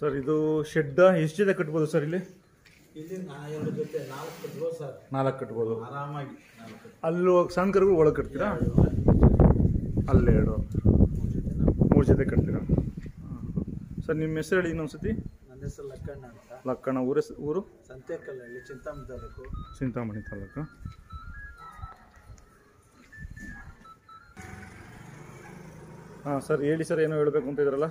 Sir ಇದು ಶೆಡ್ಡ ಎಷ್ಟು ಜೊತೆ ಕಟ್ಬೋದು ಸರ್ ಇಲ್ಲಿ ಇಲ್ಲಿ ನಾ ಎರಡು ಜೊತೆ ನಾಲ್ಕು ಕಟ್ಬೋದು ಸರ್ ನಾಲ್ಕು ಕಟ್ಬೋದು ಆರಾಮಾಗಿ ನಾಲ್ಕು ಅಲ್ಲೂ ಸಣ್ಣ ಕರುಗಳು ಒಳಗೆ ಕಟ್ತೀರಾ ಅಲ್ಲೇ ಎರಡು ಮೂರು ಜೊತೆ ನಾವು ಮೂರು ಜೊತೆ ಕಟ್ತೀರಾ ಹಾಂ ಸರ್ ನಿಮ್ಮ ಹೆಸರು ಹೇಳಿ ಇನ್ನೊಂದ್ಸತಿ ನನ್ನ ಹೆಸರು ಲಕ್ಕಣ್ಣ ಅಂತ ಲಕ್ಕಣ ಊರ ಹೆಸ್- ಊರು ಸಂತೆಕಲ್ಲಹಳ್ಳಿ ಚಿಂತಾಮಣಿ ತಾಲೂಕು ಚಿಂತಾಮಣಿ ತಾಲೂಕು ಹಾಂ ಸರ್ ಹೇಳಿ ಸರ್ ಏನೋ ಹೇಳಬೇಕು ಅಂತ ಇದ್ರಲ್ಲ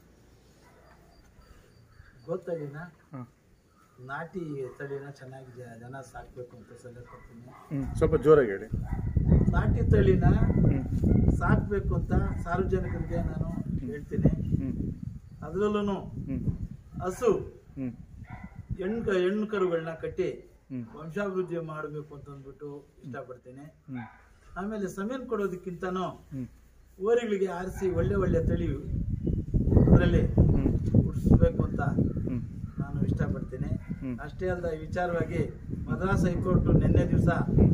ಗೊತ್ತಳಿನ ಹಾಂ ನಾಟಿ ತಳಿನ ಚೆನ್ನಾಗಿ ಜ- ಜನ ಸಾಕಬೇಕು ಅಂತ ಸಲಹೆ ಕೊಡ್ತೀನಿ ಹ್ಞೂ ಸ್ವಲ್ಪ ಜೋರಾಗಿ ಹೇಳಿ ನಾಟಿ ತಳಿನ ಹ್ಞೂ ಸಾಕಬೇಕು ಅಂತ ಸಾರ್ವಜನಿಕರಿಗೆ ನಾನು ಹೇಳ್ತೀನಿ ಹ್ಞೂ ಅದರಲ್ಲೂ ಹ್ಞೂ ಹಸು ಹ್ಞೂ ಹೆಣ್ಣು ಕ- ಹೆಣ್ಣು ಕರುಗಳನ್ನ ಕಟ್ಟಿ ಹ್ಞೂ ವಂಶಾಭಿವೃದ್ಧಿ ಮಾಡಬೇಕು ಅಂತ ಅಂದ್ಬಿಟ್ಟು ಇಷ್ಟಪಡ್ತೀನಿ ಹ್ಞೂ ಆಮೇಲೆ ಸಮೀನ್ ಕೊಡೋದಕ್ಕಿಂತನೂ ಹ್ಞೂ ಓರಿಗಳಿಗೆ ಆರಿಸಿ ಒಳ್ಳೆ ಒಳ್ಳೆ ತಳಿ ಅದರಲ್ಲಿ ಹ್ಞೂ ಹುಟ್ಟಿಸ್ಬೇಕು ಅಂತ ಹ್ಞೂ ನಾನು ಇಷ್ಟಪಡ್ತೀನಿ ಹ್ಮ್. ಅಷ್ಟೇ ಅಲ್ಲದ ಈ ವಿಚಾರವಾಗಿ ಮದ್ರಾಸ್ ಹೈಕೋರ್ಟ್ ನಿನ್ನೆ ದಿವಸ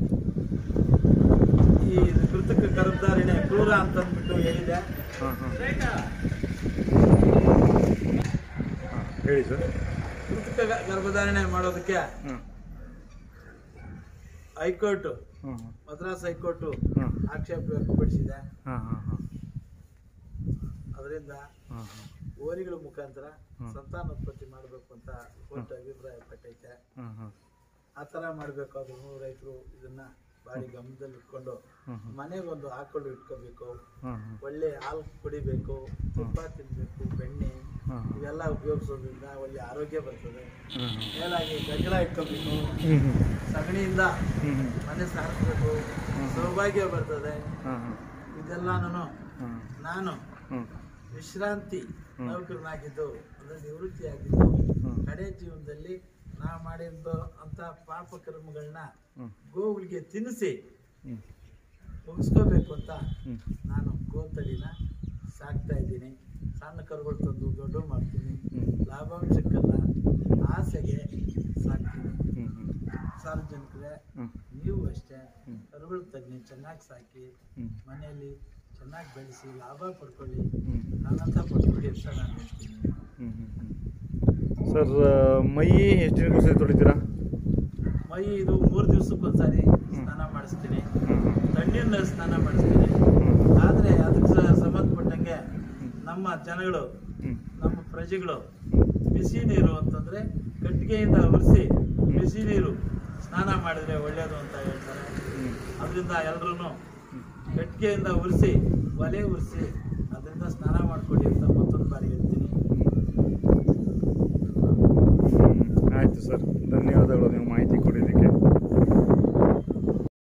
ಈ ಕೃತಕ ಗರ್ಭಧಾರಣೆ ಕ್ರೂರ ಅಂತ ಅಂದ್ಬಿಟ್ಟು ಹೇಳಿದೆ ಹಾಂ ಹಾಂ ಹೇಳಿ ಸರ್ ಕೃತಕ ಗ- ಗರ್ಭಧಾರಣೆ ಮಾಡೋದಕ್ಕೆ ಹಾಂ ಹೈಕೋರ್ಟ್ ಹಾಂ ಹಾಂ ಮದ್ರಾಸ್ ಹೈಕೋರ್ಟ್ ಹಾಂ ಆಕ್ಷೇಪ ವ್ಯಕ್ತಪಡಿಸಿದೆ ಹಾಂ ಹಾಂ ಹಾಂ ಅದರಿಂದ ಹಾಂ ಹಾಂ ಓರಿಗಳ ಮುಖಾಂತರ ಹ್ಮ್. ಸಂತಾನೋತ್ಪತ್ತಿ ಮಾಡಬೇಕು ಅಂತ ಕೋರ್ಟ್ ಅಭಿಪ್ರಾಯ ಪಟ್ಟೈತೆ ಹಾಂ ಹಾಂ ಆ ಥರ ಮಾಡಬೇಕಾದ್ರೂ ರೈತರು ಇದನ್ನ ಭಾರಿ ಗಮನದಲ್ಲಿ ಇಟ್ಕೊಂಡು ಹಾಂ ಹಾಂ ಮನೆಗೊಂದು ಆಕಳು ಇಟ್ಕೋಬೇಕು ಹಾಂ ಹಾಂ ಒಳ್ಳೆ ಹಾಲು ಕುಡಿಬೇಕು ತುಪ್ಪ ತಿನ್ನಬೇಕು ಬೆಣ್ಣೆ ಹಾಂ ಇವೆಲ್ಲ ಉಪಯೋಗಿಸೋದ್ರಿಂದ ಒಳ್ಳೆ ಆರೋಗ್ಯ ಬರ್ತದೆ ಹಾಂ ಹಾಂ ಮೇಲಾಗಿ ಗಂಜಲ ಇಟ್ಕೋಬೇಕು ಹ್ಞೂ ಹ್ಞೂ ಸಗಣಿಯಿಂದ ಹ್ಞೂ ಹ್ಞೂ ಮನೆ ಸಾರಿಸ್ಬೇಕು ಹ್ಮ್. ಸೌಭಾಗ್ಯ ಬರ್ತದೆ ಹಾಂ ಹಾಂ ಇದೆಲ್ಲಾನು ಹಾಂ ನಾನು ಹ್ಞೂ ವಿಶ್ರಾಂತಿ ಹ್ಮ್. ನೌಕರನಾಗಿದ್ದು ಅಂದರೆ ನಿವೃತ್ತಿಯಾಗಿದ್ದು ಹ್ಮ್. ಕಡೆ ಜೀವನದಲ್ಲಿ ನಾ ಮಾಡಿದ್ದು ಅಂತ ಪಾಪ ಕರ್ಮಗಳನ್ನ ಹ್ಞೂ ಗೋವುಗಳಿಗೆ ತಿನ್ನಿಸಿ ಹ್ಞೂ ಮುಗಿಸ್ಕೋಬೇಕು ಅಂತ ಹ್ಞೂ ನಾನು ಗೋತಳಿನ ಸಾಕ್ತಾ ಇದ್ದೀನಿ ಸಣ್ಣ ಕರುಗಳು ತಂದು ದೊಡ್ಡ ಮಾಡ್ತೀನಿ ಹ್ಮ್. ಲಾಭಾಂಶಕ್ಕಲ್ಲ ಆಸೆಗೆ ಸಾಕ್ತೀನಿ ಹ್ಞೂ ಹ್ಞೂ ಸಾರ್ವಜನಿಕರೇ ಹ್ಞೂ ನೀವು ಅಷ್ಟೇ ಹ್ಮ್. ಕರುಗಳು ತಗ್ನಿ ಚೆನ್ನಾಗಿ ಸಾಕಿ ಹ್ಞೂ ಮನೆಯಲ್ಲಿ ಚೆನ್ನಾಗಿ ಬೆಳೆಸಿ ಲಾಭ ಪಡ್ಕೊಳ್ಳಿ ಹ್ಞೂ ಆನಂದ ಪಡ್ಕೊಳ್ಳಿ ಅಂತ ನಾನು ಹೇಳ್ತೀನಿ ಹ್ಞೂ ಹ್ಞೂ ಹ್ಞೂ ಸರ್ ಮೈ ಎಷ್ಟು ದಿನಕ್ಕೆ ಸರಿ ತೊಳಿತೀರಾ ಮೈ ಇದು ಮೂರು ದಿವಸಕ್ಕೊಂದ್ಸಾರಿ ಸ್ನಾನ ಮಾಡಿಸ್ತೀನಿ ಹ್ಞೂ ಹ್ಞೂ ತಣ್ಣೀರಿನ ಸ್ನಾನ ಮಾಡಿಸ್ತೀನಿ ಹ್ಞೂ ಆದರೆ ಅದಕ್ಕೆ ಸ- ಸಂಬಂಧಪಟ್ಟಂಗೆ ನಮ್ಮ ಜನಗಳು ಹ್ಞೂ ನಮ್ಮ ಪ್ರಜೆಗಳು ಬಿಸಿ ನೀರು ಅಂತಂದ್ರೆ ಕಟ್ಟಿಗೆಯಿಂದ ಉರಿಸಿ ಬಿಸಿ ನೀರು ಸ್ನಾನ ಮಾಡಿದ್ರೆ ಒಳ್ಳೆಯದು ಅಂತ ಹೇಳ್ತಾರೆ ಹ್ಞೂ ಅದರಿಂದ ಎಲ್ಲರೂ ಕಟ್ಟಿಗೆಯಿಂದ ಉರಿಸಿ ಒಲೆ ಉರಿಸಿ ಅದರಿಂದ ಸ್ನಾನ ಮಾಡ್ಕೊಡಿ ಅಂತ ಮತ್ತೊಂದು ಬಾರಿ ಹೇಳ್ತೀನಿ ಹ್ಞೂ ಆಯಿತು ಸರ್ ಧನ್ಯವಾದಗಳು ನೀವು